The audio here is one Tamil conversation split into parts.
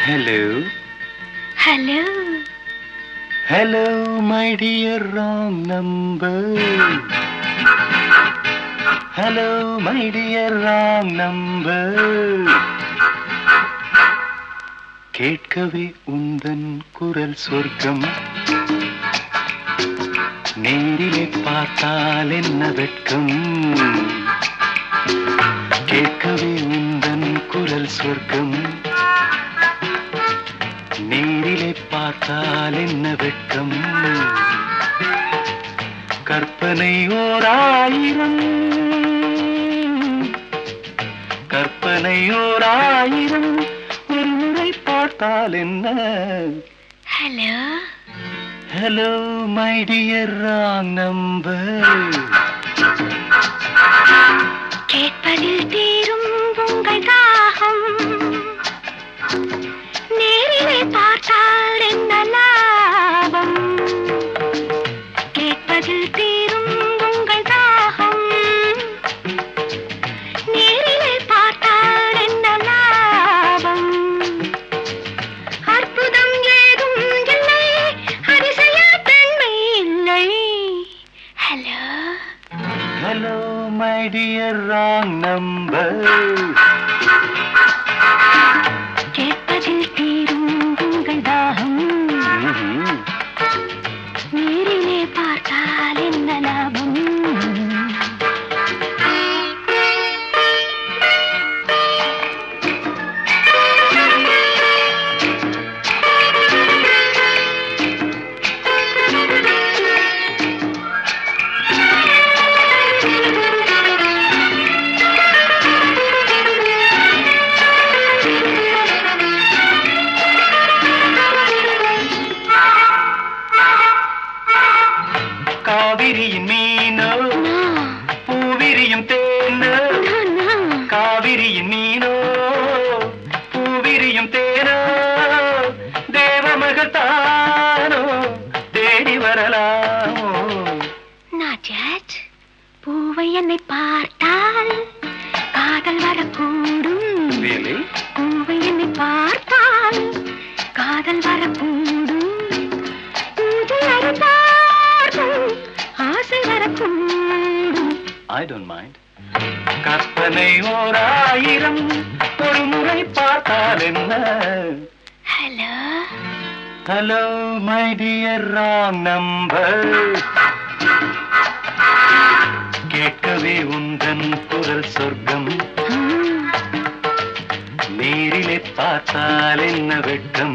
Hello. Hello. Hello, my dear wrong number. Hello, my dear wrong number. கேட்கவே உந்தன் குரல் சொர்க்கம் நேரிலே பார்த்தால் என்ன வெட்கம் கேட்கவே உந்தன் குரல் சொர்க்கம் நேரிலே பார்த்தால் என்ன வெட்கம் கற்பனை ஓர் ஆயிரம் கற்பனை ஓர் ஆயிரம் ஒரு முறை பார்த்தால் என்ன Hello. Hello my dear wrong number கேட்பதில் தீரும் உங்கள் தாகம் நேரிலே பார்த்தால் என்ன லாபம் கேட்பதில் தீரும் உங்கள் தாகம் நேரிலே பார்த்தால் என்ன லாபம் அற்புதம் ஏதும் இல்லை அதிசய பெண்மை இல்லை hello hello my dear wrong number கேட்பதில் தீரும் உங்கள் தாகம் நேரிலே பார்த்தால் என்ன லாபம் காவிரியின் மீனோ பூவிரியும் தேனோ காவிரியின் மீனோ பூவிரியும் தேனோ தேவமகள் தானோ தேடி வரலாமோ நாஜட் பூவை என்னை பார்த்தால் காதல் வரக்கூடும் Really? பூவை என்னை பார்த்தால் காதல் வரக்கூடும் பூஜை அறிந்தார்கள் ஆசை வரக்கூடும் I don't mind. கற்பனை ஓர் ஆயிரம் ஒரு முறை பார்த்தால் என்ன hello hello my dear wrong number கேட்கவே உந்தன் குரல் சொர்க்கம் நேரிலே பார்த்தால் என்ன வெட்கம்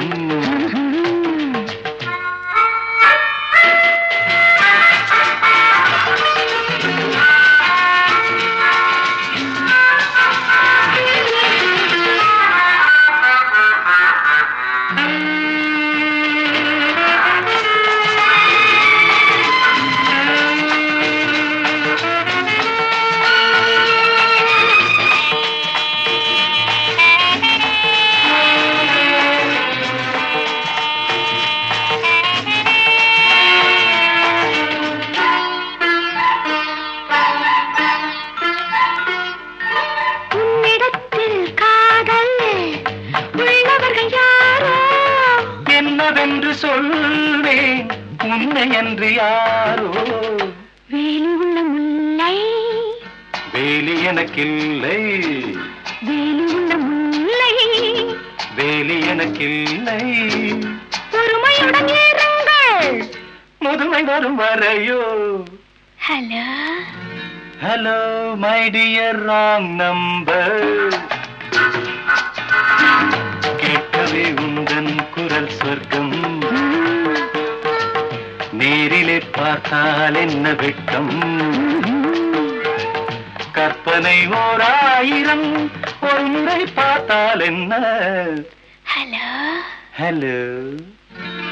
உன்னிடத்தில் காதல் உள்ளவர்கள் யாரோ என்னவென்று சொல்வேன் உன்னை என்று யாரோ வேலி உள்ள முல்லை வேலி எனக்கில்லை வேலி உள்ள முல்லை வேலி எனக்கில்லை பொறுமையுடன் இருங்கள் முதுமை வரும் வரையோ hello hello my dear wrong number கேட்கவே உந்தன் குரல் சொர்க்கம் நேரிலே பார்த்தால் என்ன வெட்கம் கற்பனை ஓர் ஆயிரம் ஒரு முறை பார்த்தால் என்ன ஹலோ ஹலோ